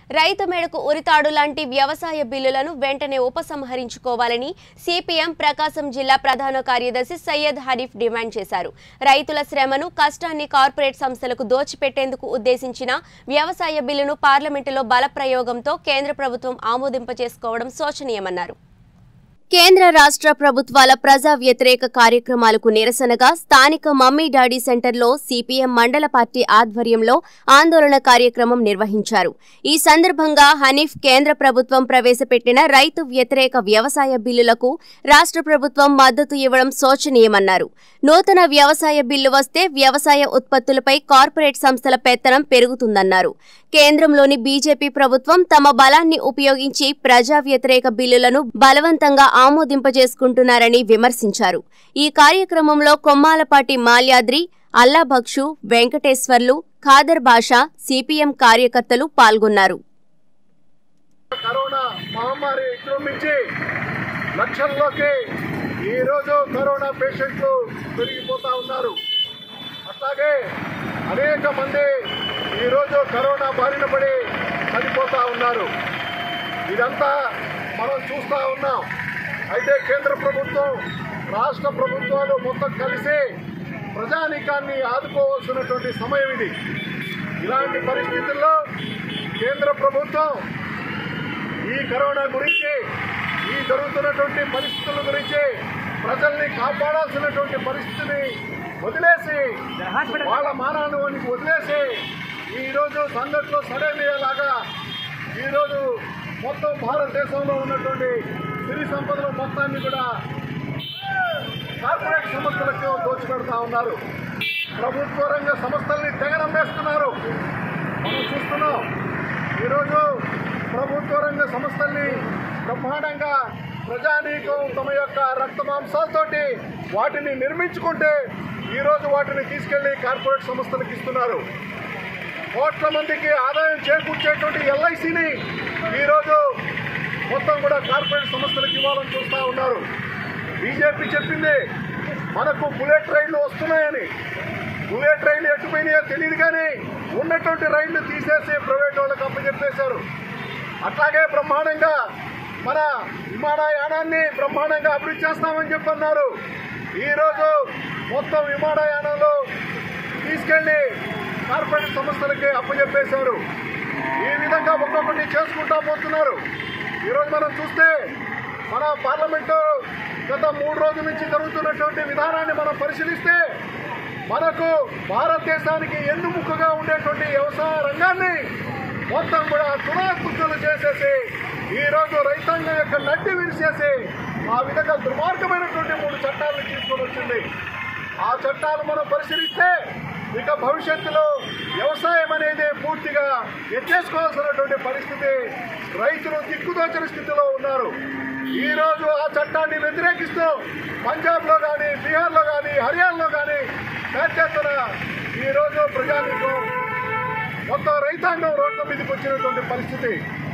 రైతు మేడకు ఉరితాడు లాంటి వ్యవసాయ బిల్లులను వెంటనే ఉపసంహరించుకోవాలని సిపిఎం ప్రకాశం జిల్లా ప్రధాన కార్యదర్శి సయ్యద్ హనీఫ్ డిమాండ్ చేశారు రైతుల శ్రమను కష్టాన్ని కార్పొరేట్ సంస్థలకు దోచిపెట్టేందుకు ఉద్దేశించిన వ్యవసాయ బిల్లును పార్లమెంటులో బలప్రయోగంతో కేంద్ర ప్రభుత్వం ఆమోదింపచేసుకోవడం శోచనీయమన్నారు కేంద్ర రాష్ట్ర ప్రభుత్వాల ప్రజా వ్యతిరేక కార్యక్రమాలకు నిరసనగా స్థానిక మమ్మీ డాడీ సెంటర్లో సిపిఎం మండల పార్టీ ఆధ్వర్యంలో ఆందోళన కార్యక్రమం నిర్వహించారు ఈ సందర్భంగా హనీఫ్ కేంద్ర ప్రభుత్వం ప్రవేశపెట్టిన రైతు వ్యతిరేక వ్యవసాయ బిల్లులకు రాష్ట్ర ప్రభుత్వం మద్దతు ఇవ్వడం శోచనీయమన్నారు నూతన వ్యవసాయ బిల్లు వస్తే వ్యవసాయ ఉత్పత్తులపై కార్పొరేట్ సంస్థల పెత్తనం పెరుగుతుందన్నారు కేంద్రంలోని బీజేపీ ప్రభుత్వం తమ బలాన్ని ఉపయోగించి ప్రజా వ్యతిరేక బిల్లులను బలవంతంగా ఆమోదింపజేసుకుంటున్నారని విమర్శించారు ఈ కార్యక్రమంలో కొమ్మాలపాటి మాల్యాద్రి అల్లాబక్షు వెంకటేశ్వర్లు ఖాదర్ బాషా సిపిఎం కార్యకర్తలు పాల్గొన్నారు కరోనా మహమ్మారి విజృంభించి లక్షల్లోకి ఈరోజు కరోనా పేషెంట్లు పెరిగిపోతా ఉన్నారు అట్లాగే అనేక మంది ఈరోజు కరోనా బారిన పడి చనిపోతా ఉన్నారు ఇదంతా మనం చూస్తూ ఉన్నాం అయితే కేంద్ర ప్రభుత్వం రాష్ట్ర ప్రభుత్వాలు మొత్తం కలిసి ప్రజానీకాన్ని ఆదుకోవాల్సినటువంటి సమయం ఇది ఇలాంటి పరిస్థితుల్లో కేంద్ర ప్రభుత్వం ఈ కరోనా గురించి ఈ జరుగుతున్నటువంటి పరిస్థితుల గురించి ప్రజల్ని కాపాడాల్సినటువంటి పరిస్థితిని వదిలేసి వాళ్ళ మానానికి వదిలేసి ఈరోజు సంఘటనలు సడేలాగా ఈరోజు మొత్తం భారతదేశంలో ఉన్నటువంటి సిరి సంపదల మొత్తాన్ని కూడా కార్పొరేట్ సంస్థలకు దోచిపెడతా ఉన్నారు ప్రభుత్వ రంగ సంస్థల్ని తెగనమ్మేస్తున్నారు మనం చూస్తున్నాం ఈరోజు ప్రభుత్వ రంగ సంస్థల్ని బ్రహ్మాండంగా ప్రజానీకం తమ యొక్క రక్త మాంసాలతోటి వాటిని నిర్మించుకుంటే ఈరోజు వాటిని తీసుకెళ్లి కార్పొరేట్ సంస్థలకు ఇస్తున్నారు కోట్ల మందికి ఆదాయం చేకూర్చేటువంటి ఎల్ఐసిని ఈరోజు మొత్తం కూడా కార్పొరేట్ సంస్థలకు ఇవ్వాలని చూస్తూ ఉన్నారు బీజేపీ చెప్పింది మనకు బుల్లెట్ రైళ్లు వస్తున్నాయని బుల్లెట్ రైళ్లు ఎట్టుపోయినాయో తెలియదు కానీ ఉన్నటువంటి రైళ్లు తీసేసి ప్రైవేట్ వాళ్ళకి అప్పచెప్పేశారు అట్లాగే బ్రహ్మాండంగా మన విమానయానాన్ని బ్రహ్మాండంగా అభివృద్ధి చేస్తామని చెప్పన్నారు ఈరోజు మొత్తం విమానయానంలో తీసుకెళ్లి కార్పొరేట్ సంస్థలకి అప్పచెప్పేశారు ఈ విధంగా ఒక్కొక్కటి చేసుకుంటా పోతున్నారు ఈరోజు మనం చూస్తే మన పార్లమెంటు గత మూడు రోజుల నుంచి జరుగుతున్నటువంటి విధానాన్ని మనం పరిశీలిస్తే మనకు భారతదేశానికి ఎన్నుముక్కగా ఉండేటువంటి వ్యవసాయ రంగాన్ని మొత్తం కూడా తులాకృతులు చేసేసి ఈరోజు రైతాంగం యొక్క నడ్డి విరిచేసి ఆ విధంగా దుర్మార్గమైనటువంటి మూడు చట్టాలను తీసుకొని వచ్చింది ఆ చట్టాలు మనం పరిశీలిస్తే ఇక భవిష్యత్తులో వ్యవసాయం అనేది పూర్తిగా ఎత్తేసుకోవాల్సినటువంటి పరిస్థితి రైతులు దిక్కుదోచని స్థితిలో ఉన్నారు ఈ రోజు ఆ చట్టాన్ని వ్యతిరేకిస్తూ పంజాబ్లో కానీ బీహార్లో కానీ హర్యానాలో కానీ పెద్ద ఎత్తున ఈరోజు ప్రజానీకం మొత్తం రైతాంగం రోడ్ల మీదకి వచ్చినటువంటి పరిస్థితి